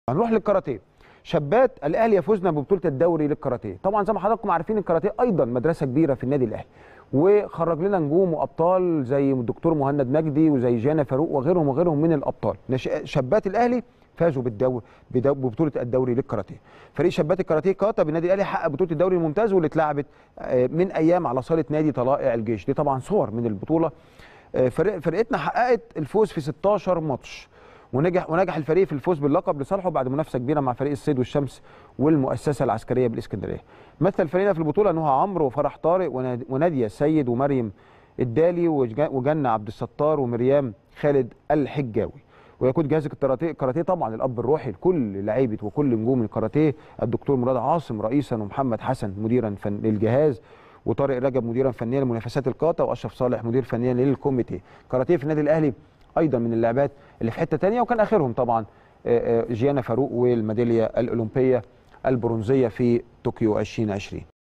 هنروح للكاراتيه شابات الاهلي يفوزنا ببطوله الدوري للكاراتيه طبعا زي ما حضراتكم عارفين الكاراتيه ايضا مدرسه كبيره في النادي الاهلي وخرج لنا نجوم وابطال زي الدكتور مهند مجدي وزي جانا فاروق وغيرهم وغيرهم من الابطال نش- شابات الاهلي فازوا بالدوري بدو- ببطوله الدوري للكاراتيه فريق شابات الكاراتيه كاتا بالنادي الاهلي حقق بطوله الدوري الممتاز واللي اتلعبت آه، من ايام على صاله نادي طلائع الجيش دي طبعا صور من البطوله آه، فرق فرقتنا حققت الفوز في 16 ماتش ونجح ونجح الفريق في الفوز باللقب لصالحه بعد منافسه كبيره مع فريق الصيد والشمس والمؤسسه العسكريه بالاسكندريه. مثل فريقنا في البطوله نهى عمرو وفرح طارق وناد- وناديه السيد ومريم الدالي وج- وجنة عبد الستار ومريم خالد الحجاوي. ويقود جهاز الكاراتيه الكاراتيه طبعا الاب الروحي لكل لعيبه وكل نجوم الكاراتيه الدكتور مراد عاصم رئيسا ومحمد حسن مديرا فن للجهاز وطارق رجب مديرا فنيا لمنافسات القاتا واشرف صالح مدير فنيا للكوميتيه كاراتيه في النادي الاهلي ايضا من اللعبات اللي في حته تانية وكان اخرهم طبعا آه، آه، جيانا فاروق والميداليه الاولمبيه البرونزيه في طوكيو 2020